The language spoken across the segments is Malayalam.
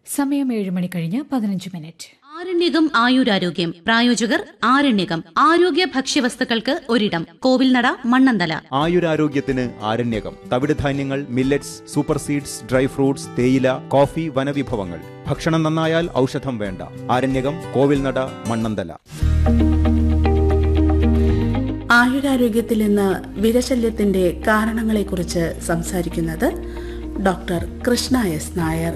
സമയം ഏഴ് മണി കഴിഞ്ഞ് പതിനഞ്ച് മിനിറ്റ് ആരണ്യകം ആയുരാരോഗ്യം പ്രായോജകർ ആരണ്യകം ആരോഗ്യ ഭക്ഷ്യവസ്തുക്കൾക്ക് ഒരിടം കോവിൽനട മണ്ണന്തല ആയുരാരോഗ്യത്തിന് ആരണ്യകം തവിടുധാന്യങ്ങൾ millets super seeds dry fruits തേയില കോഫി വനവിഭവങ്ങൾ ഭക്ഷണം നന്നായാൽ ഔഷധം വേണ്ട ആരണ്യകം കോവിൽനട മണ്ണന്തല ആയുരാരോഗ്യത്തിൽ ഇന്ന് വിരശല്യത്തിന്റെ കാരണങ്ങളെക്കുറിച്ച് സംസാരിക്കുന്നത് ഡോക്ടർ കൃഷ്ണ എസ് നായർ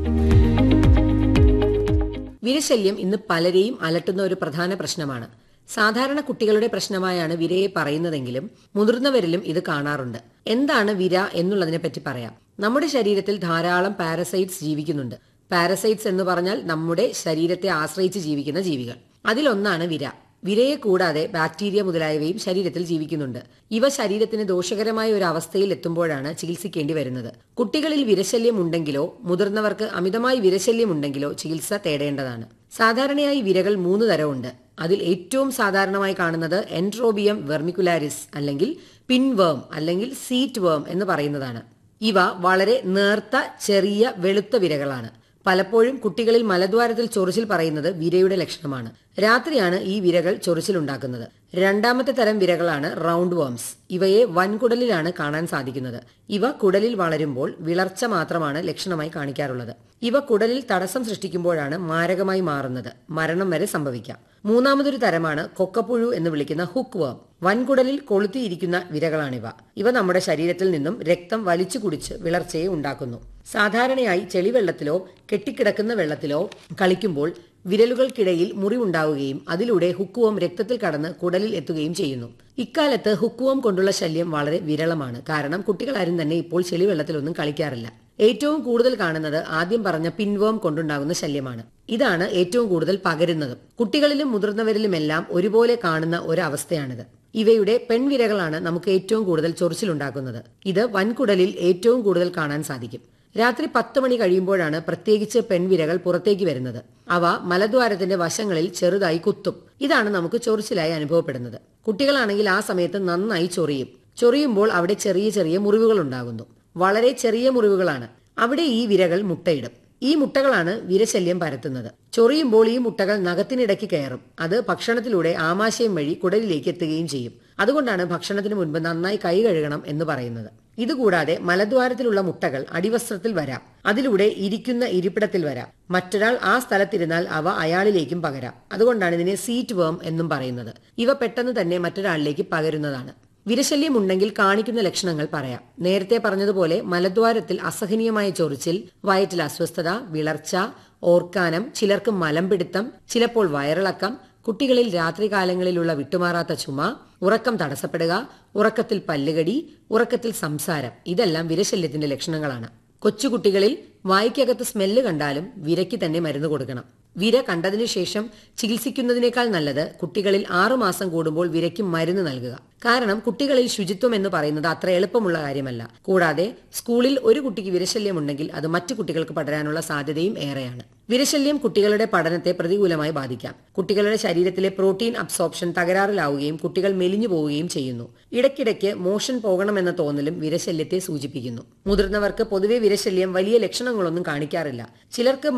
വിരശല്യം ഇന്ന് പലരെയും അലട്ടുന്ന ഒരു പ്രധാന പ്രശ്നമാണ് സാധാരണ കുട്ടികളുടെ പ്രശ്നമായാണ് വിരയെ പറയുന്നതെങ്കിലും മുതിർന്നവരിലും ഇത് കാണാറുണ്ട് എന്താണ് വിര എന്നുള്ളതിനെ പറ്റി പറയാം നമ്മുടെ ശരീരത്തിൽ ധാരാളം പാരസൈറ്റ്സ് ജീവിക്കുന്നുണ്ട് പാരസൈറ്റ്സ് എന്ന് പറഞ്ഞാൽ നമ്മുടെ ശരീരത്തെ ആശ്രയിച്ച് ജീവിക്കുന്ന ജീവികൾ അതിലൊന്നാണ് വിര വിരയെ കൂടാതെ ബാക്ടീരിയ മുതലായവയും ശരീരത്തിൽ ജീവിക്കുന്നുണ്ട് ഇവ ശരീരത്തിന് ദോഷകരമായ ഒരു അവസ്ഥയിൽ എത്തുമ്പോഴാണ് ചികിത്സിക്കേണ്ടി വരുന്നത് കുട്ടികളിൽ വിരശല്യം ഉണ്ടെങ്കിലോ മുതിർന്നവർക്ക് അമിതമായി വിരശല്യം ഉണ്ടെങ്കിലോ ചികിത്സ തേടേണ്ടതാണ് സാധാരണയായി വിരകൾ മൂന്ന് തരമുണ്ട് അതിൽ ഏറ്റവും സാധാരണമായി കാണുന്നത് എൻട്രോബിയം വെർമിക്കുലാരിസ് അല്ലെങ്കിൽ പിൻവേം അല്ലെങ്കിൽ സീറ്റ് വേം എന്ന് പറയുന്നതാണ് ഇവ വളരെ നേർത്ത ചെറിയ വെളുത്ത വിരകളാണ് പലപ്പോഴും കുട്ടികളിൽ മലദ്വാരത്തിൽ ചൊറിച്ചിൽ പറയുന്നത് വിരയുടെ ലക്ഷണമാണ് രാത്രിയാണ് ഈ വിരകൾ ചൊറിച്ചിലുണ്ടാക്കുന്നത് രണ്ടാമത്തെ തരം വിരകളാണ് റൗണ്ട് വേംസ് ഇവയെ വൻകുടലിലാണ് കാണാൻ സാധിക്കുന്നത് ഇവ കുടലിൽ വളരുമ്പോൾ വിളർച്ച മാത്രമാണ് ലക്ഷണമായി കാണിക്കാറുള്ളത് ഇവ കുടലിൽ തടസ്സം സൃഷ്ടിക്കുമ്പോഴാണ് മാരകമായി മാറുന്നത് മരണം വരെ സംഭവിക്കാം മൂന്നാമതൊരു തരമാണ് കൊക്കപ്പുഴു എന്ന് വിളിക്കുന്ന ഹുക്ക് വേം വൻകുടലിൽ കൊളുത്തിയിരിക്കുന്ന വിരകളാണിവ ഇവ നമ്മുടെ ശരീരത്തിൽ നിന്നും രക്തം വലിച്ചു കുടിച്ച് വിളർച്ചയെ ഉണ്ടാക്കുന്നു സാധാരണയായി ചെളിവെള്ളത്തിലോ കെട്ടിക്കിടക്കുന്ന വെള്ളത്തിലോ കളിക്കുമ്പോൾ വിരലുകൾക്കിടയിൽ മുറിവുണ്ടാവുകയും അതിലൂടെ ഹുക്കുവം രക്തത്തിൽ കടന്ന് കുടലിൽ എത്തുകയും ചെയ്യുന്നു ഇക്കാലത്ത് ഹുക്കുവം കൊണ്ടുള്ള ശല്യം വളരെ വിരളമാണ് കാരണം കുട്ടികളാരും തന്നെ ഇപ്പോൾ ചെളിവെള്ളത്തിലൊന്നും കളിക്കാറില്ല ഏറ്റവും കൂടുതൽ കാണുന്നത് ആദ്യം പറഞ്ഞ പിൻവേം കൊണ്ടുണ്ടാകുന്ന ശല്യമാണ് ഇതാണ് ഏറ്റവും കൂടുതൽ പകരുന്നതും കുട്ടികളിലും മുതിർന്നവരിലുമെല്ലാം ഒരുപോലെ കാണുന്ന ഒരവസ്ഥയാണിത് ഇവയുടെ പെൺവിരകളാണ് നമുക്ക് ഏറ്റവും കൂടുതൽ ചൊറിച്ചിലുണ്ടാക്കുന്നത് ഇത് വൻകുടലിൽ ഏറ്റവും കൂടുതൽ കാണാൻ സാധിക്കും രാത്രി പത്ത് മണി കഴിയുമ്പോഴാണ് പ്രത്യേകിച്ച് പെൺവിരകൾ പുറത്തേക്ക് വരുന്നത് അവ മലദ്വാരത്തിന്റെ വശങ്ങളിൽ ചെറുതായി കുത്തും ഇതാണ് നമുക്ക് ചൊറിച്ചിലായി അനുഭവപ്പെടുന്നത് കുട്ടികളാണെങ്കിൽ ആ സമയത്ത് നന്നായി ചൊറിയും ചൊറിയുമ്പോൾ അവിടെ ചെറിയ ചെറിയ മുറിവുകൾ ഉണ്ടാകുന്നു വളരെ ചെറിയ മുറിവുകളാണ് അവിടെ ഈ വിരകൾ മുട്ടയിടും ഈ മുട്ടകളാണ് വിരശല്യം പരത്തുന്നത് ചൊറിയുമ്പോൾ ഈ മുട്ടകൾ നഖത്തിനിടയ്ക്ക് കയറും അത് ഭക്ഷണത്തിലൂടെ ആമാശയം വഴി കുടലിലേക്ക് എത്തുകയും ചെയ്യും അതുകൊണ്ടാണ് ഭക്ഷണത്തിന് മുൻപ് നന്നായി കൈ കഴുകണം എന്ന് പറയുന്നത് ഇതുകൂടാതെ മലദ്വാരത്തിലുള്ള മുട്ടകൾ അടിവസ്ത്രത്തിൽ വരാം അതിലൂടെ ഇരിക്കുന്ന ഇരിപ്പിടത്തിൽ വരാം മറ്റൊരാൾ ആ സ്ഥലത്തിരുന്നാൽ അവ അയാളിലേക്കും പകരാം അതുകൊണ്ടാണ് ഇതിനെ സീറ്റ് വേം എന്നും പറയുന്നത് ഇവ പെട്ടെന്ന് തന്നെ മറ്റൊരാളിലേക്ക് പകരുന്നതാണ് വിരശല്യം ഉണ്ടെങ്കിൽ കാണിക്കുന്ന ലക്ഷണങ്ങൾ പറയാം നേരത്തെ പറഞ്ഞതുപോലെ മലദ്വാരത്തിൽ അസഹനീയമായ ചൊറിച്ചിൽ വയറ്റിൽ അസ്വസ്ഥത വിളർച്ച ഓർക്കാനം ചിലർക്ക് മലംപിടുത്തം ചിലപ്പോൾ വയറിളക്കം കുട്ടികളിൽ രാത്രികാലങ്ങളിലുള്ള വിട്ടുമാറാത്ത ചുമ ഉറക്കം തടസ്സപ്പെടുക ഉറക്കത്തിൽ പല്ലുകടി ഉറക്കത്തിൽ സംസാരം ഇതെല്ലാം വിരശല്യത്തിന്റെ ലക്ഷണങ്ങളാണ് കൊച്ചുകുട്ടികളിൽ വായ്ക്കകത്ത് സ്മെല്ല് കണ്ടാലും വിരയ്ക്ക് തന്നെ മരുന്ന് കൊടുക്കണം വിര കണ്ടതിനു ശേഷം ചികിത്സിക്കുന്നതിനേക്കാൾ നല്ലത് കുട്ടികളിൽ ആറുമാസം കൂടുമ്പോൾ വിരയ്ക്ക് മരുന്ന് നൽകുക കാരണം കുട്ടികളിൽ ശുചിത്വം എന്ന് പറയുന്നത് അത്ര എളുപ്പമുള്ള കാര്യമല്ല കൂടാതെ സ്കൂളിൽ ഒരു കുട്ടിക്ക് വിരശല്യമുണ്ടെങ്കിൽ അത് മറ്റു കുട്ടികൾക്ക് പടരാനുള്ള സാധ്യതയും ഏറെയാണ് വിരശല്യം കുട്ടികളുടെ പഠനത്തെ പ്രതികൂലമായി ബാധിക്കാം കുട്ടികളുടെ ശരീരത്തിലെ പ്രോട്ടീൻ അബ്സോർപ്ഷൻ തകരാറിലാവുകയും കുട്ടികൾ മെലിഞ്ഞു പോവുകയും ചെയ്യുന്നു ഇടയ്ക്കിടയ്ക്ക് മോഷൻ പോകണമെന്ന തോന്നലും വിരശല്യത്തെ സൂചിപ്പിക്കുന്നു മുതിർന്നവർക്ക് പൊതുവെ വിരശല്യം വലിയ ലക്ഷണങ്ങളൊന്നും കാണിക്കാറില്ല ചിലർക്ക്